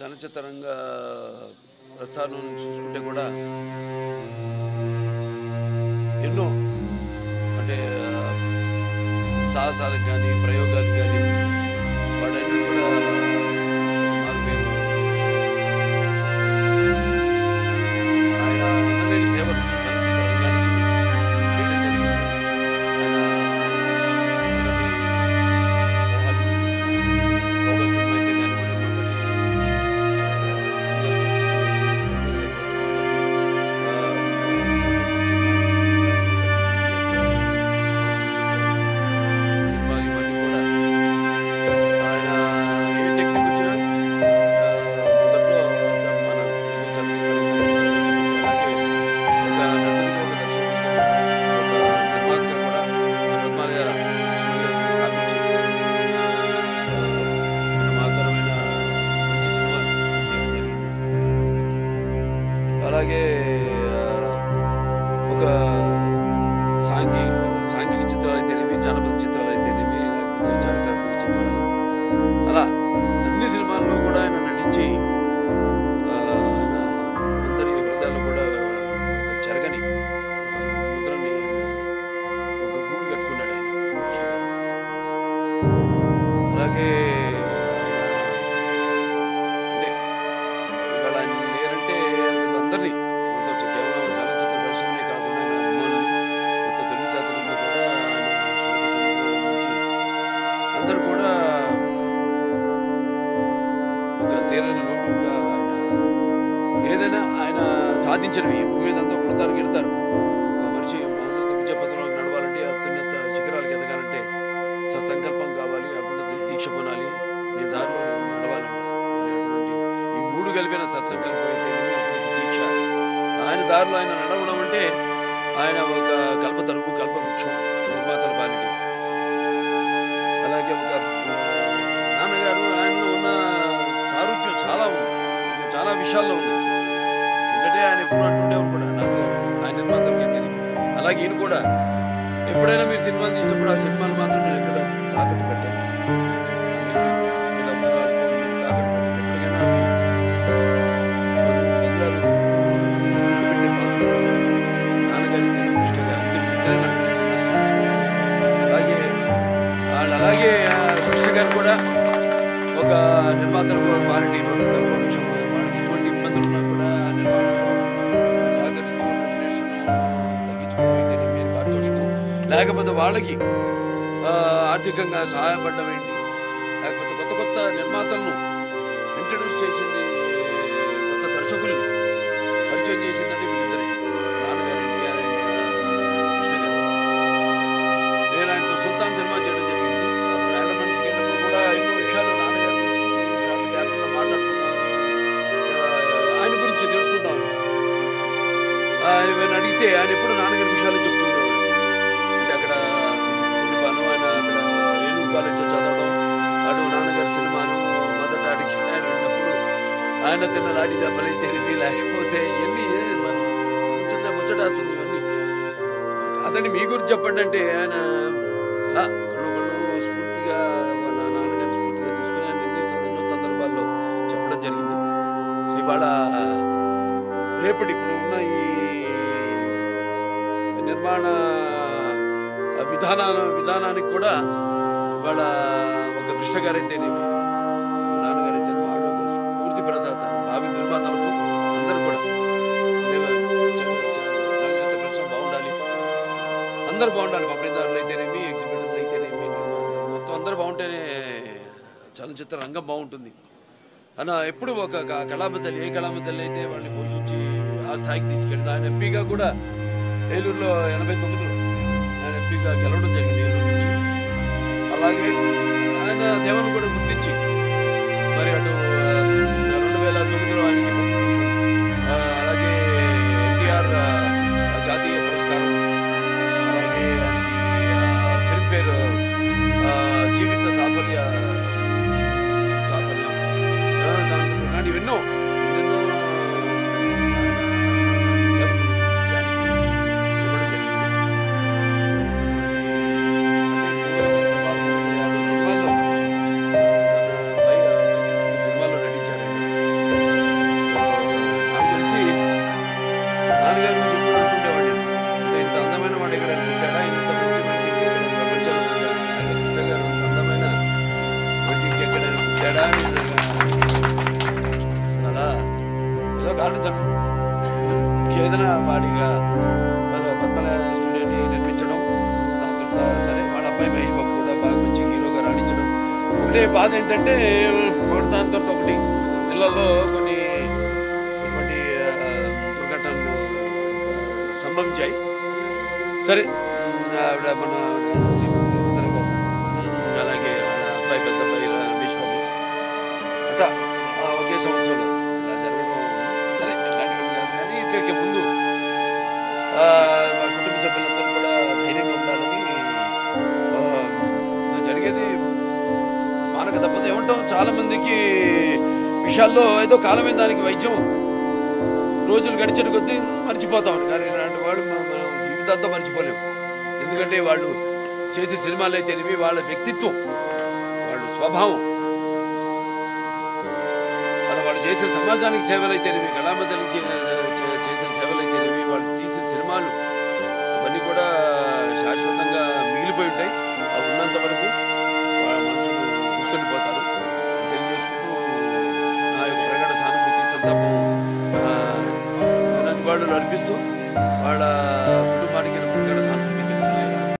చలనచిత్ర రంగ ప్రస్థానం చూసుకుంటే కూడా ఎన్నో అంటే ఆ, సాహసాలకు కానీ ప్రయోగాలకు కానీ వాడన్నీ కూడా మారిపోయారు ఆయన ఎనలేని సేవలు చలనచిత్ర రంగానికి చేయడం జరిగింది ఆయన మొదటి మోహన్ గోగల్ సినిమా అయితే కానివ్వండి మొదటి సినిమా ఇవన్నీ కూడా ఆయన ఏ టెక్నిక్ వచ్చినా మొదట్లో మన చలనచిత్రంలో అలాగే ఒక నటుడిగా ఒక దర్శకుడిగా ఒక నిర్మాతగా కూడా నిర్మాత స్టూడియోస్ని స్థాపించి ప్రమాదకరమైన మంచి సినిమా తీయడం జరిగింది అలాగే ఆ, ఒక సాంఘిక సాంఘిక చిత్రాలు అయితేనేమి జానపద చిత్రాలు అయితేనేమి లేకపోతే చారిత్రాత్మక చిత్రాలు అలా అన్ని సినిమాల్లో కూడా ఆయన నటించి ఆ, ఆయన అందరి హృదయాల్లో కూడా ఒక చెరగని ఒక ముద్రని ఒక గూడు కట్టుకున్నాడు ఆయన అలాగే అంటే ఇవాళ ఆయన లేరంటే అందరినీ మొత్తం వచ్చి కేవలం చలనచిత్ర పరిశ్రమే కాకుండా ఆయన అభిమానులు మొత్తం తెలుగు జాతులందరూ కూడా ఆయన శోకసంతాపం గురించి అందరూ కూడా ఒక తీరని లోటుగా ఆయన ఏదైనా ఆయన సాధించినవి ఈ భూమి మీద అంతా పుడతారు గెడతారు ఒక మనిషి మహోన్నత విద్యాపథంలో నడవాలంటే అత్యున్నత శిఖరాలకు ఎదగాలంటే సత్సంకల్పం కావాలి అభివృద్ధి దీక్ష పొనాలి నీ దారిలో నడవాలంట మరి అటువంటి ఈ మూడు కలిపిన సత్సంకల్పం అయితే అభివృద్ధి దీక్ష ఆయన దారిలో ఆయన నడవడం అంటే ఆయన ఒక కల్పతరువు కల్పవృక్షం నిర్మాతల బాలిటి అలాగే ఒక నాన్నగారు ఆయనలో ఉన్న సారూప్యం చాలా ఉంది చాలా విషయాల్లో ఉంది ఎందుకంటే ఆయన ఎప్పుడు అంటుండేవారు కూడా నాన్నగారు ఆయన నిర్మాతలకి తెలియదు అలాగే ఈయన కూడా ఎప్పుడైనా మీరు సినిమాలు తీసినప్పుడు ఆ సినిమాలు మాత్రం మీరు ఎక్కడ తాకట్టు పెట్టండి మీరు అవసరాలు తాకట్టు పెట్టండి ఎప్పటికైనా అవి బంగారు పెట్టే పాత్రలు. నాన్నగారి నేను కృష్ణగా అంతిమ ఇద్దరే నాకు తెలిసిన కృష్ణ. అలాగే వాళ్ళు అలాగే ఆ, కృష్ణ గారు కూడా ఒక నిర్మాతలు వారిని ఒక కల్పవృక్షం వాడికి ఎటువంటి ఇబ్బందులు ఉన్నా కూడా ఆ నిర్మాణంలో సహకరిస్తూ రెమ్యునరేషన్ తగ్గించుకోవడం అయితేనే మీరు పారితోషికం లేకపోతే వాళ్ళకి ఆ, ఆర్థికంగా సహాయపడడం ఏంటి లేకపోతే కొత్త కొత్త నిర్మాతలను ఇంట్రడ్యూస్ చేసింది కొత్త దర్శకుల్ని పరిచయం చేసిందంటే వీళ్ళిద్దరే నాన్నగారండి ఆయన కృష్ణ గారు నేను ఆయనతో సుల్తాన్ సినిమా చేయడం జరిగింది అప్పుడు ఆయన మనకి వెళ్ళినప్పుడు కూడా ఎన్నో విషయాలు నాన్నగారి గురించి చాలా జాగ్రత్తగా మాట్లాడుకున్నాం ఆ, ఆయన గురించి తెలుసుకుంటాం ఆయన అడిగితే ఆయన ఎప్పుడు నాన్నగారి విషయాలు చెప్తుండేవాడు అంటే అక్కడ ఉండిపాను ఆయన అక్కడ ఏలూరు కాలేజ్లో చదవడం అటు నాన్నగారి సినిమాను మొదట అడిగి ఆయన ఉన్నప్పుడు ఆయన తిన్న లాడి దెబ్బలైతే లేకపోతే ఇవన్నీ మన ముచ్చట ముచ్చటేస్తుంది ఇవన్నీ అతన్ని మీ గురించి చెప్పండి అంటే ఆయన అలా ఒకళ్ళు స్ఫూర్తిగా వాళ్ళ నాన్నగారి స్ఫూర్తిగా తీసుకుని ఆయన ఎన్ని సం- ఎన్నో సందర్భాల్లో చెప్పడం జరిగింది సో ఇవాళ రేపటి ఇప్పుడు ఉన్న ఈ నిర్మాణ విధాన విధానానికి కూడా ఇవాళ ఒక కృష్ణ గారైతేనేమి నాన్నగారైతేనేమి వాళ్ళు ఒక స్ఫూర్తి ప్రదాత భావి నిర్మాతలకు అందరూ కూడా దేవ- చ- చ- చలనచిత్ర పరిశ్రమ బాగుండాలి అందరూ బాగుండాలి పంపిణీదారులు అయితేనేమి ఎగ్జిబిటర్లు అయితేనేమి నిర్మాతలు మొత్తం అందరూ బాగుంటేనే చలనచిత్ర రంగం బాగుంటుంది అన్న ఎప్పుడు ఒక క- కళామ తల్లి ఏ కళామ తల్లి అయితే వాళ్ళని పోషించి ఆ స్థాయికి తీసుకెళ్ళింది ఆయన ఎంపీగా కూడా ఏలూరులో ఎనభై తొమ్మిదిలో ఆయన ఎంపీగా గెలవడం జరిగింది ఏలూరు నుంచి అలాగే ఆయన సేవను కూడా గుర్తించి మరి అటు ఆ, రెండు వేల తొమ్మిదిలో ఆయనకి పద్మభూషణ్, ఆ, అలాగే ఎన్టీఆర్ ఆ, జాతీయ పురస్కారం అలాగే ఆయనకి ఫిల్మ్ఫేర్ జీవిత సాఫల్య సాఫల్యం ఆ, దాంట్లో ఇలాంటివి ఎన్నో ఎన్నెన్నో సేవలు గుర్తించి ఆయనకి ఇవ్వడం జరిగింది. సినిమాల్లో ఏదైనా వాడిగా పద్మ- పద్మనాభ స్టూడియోని నిర్మించడం దాని తర్వాత సరే వాళ్ళ అబ్బాయి మహేష్ బాబు కూడా బాగా మంచి హీరోగా రాణించడం ఒకటే బాధ ఏంటంటే ఒకటి దాని తర్వాత ఒకటి పిల్లల్లో కొన్ని కొన్ని ఆ, దుర్ఘటనలు ఆ, సంభవించాయి సరే ఉమ్, ఆవిడ మన శ్రీమతి గారు, ఉమ్, అలాగే వాళ్ళ అబ్బాయి పెద్ద అబ్బాయి రమేష్ బాబు అట్లా ఆ, ఒకే సంవత్సరంలో ఇలా జరగడం సరే ఇట్లాంటివి కాదు కానీ ఇట్లకి ముందు ఆ, మా కుటుంబ సభ్యులందరూ కూడా ధైర్యంగా ఉండాలని ఆ, ఇది జరిగేది మానక తప్పదు ఏమంటాం చాలా మందికి విషయాల్లో ఏదో కాలమే దానికి వైద్యం రోజులు గడిచిన కొద్దీ మర్చిపోతాం కానీ ఇలాంటి వాళ్ళు మన- మనం జీవితాంతం మర్చిపోలేము ఎందుకంటే వాళ్ళు చేసే సినిమాలు అయితేనేవి వాళ్ళ వ్యక్తిత్వం వాళ్ళ స్వభావం అలా వాళ్ళు చేసిన సమాజానికి సేవలు అయితేనేవి కళామందరికి చేసిన సేవలు అయితేనేవి వాళ్ళు తీసిన సినిమాలు ఇవన్నీ కూడా శాశ్వతంగా మిగిలిపోయి ఉంటాయి అవి ఉన్నంత వరకు వాళ్ళ మనుషులు గుర్తుండిపోతారు తెలియజేసుకుంటూ నా యొక్క ప్రకట సానుభూతి సంతాపం ఆ, నివాళులు అర్పిస్తూ వాళ్ళ కుటుంబానికి ప్రకట సానుభూతి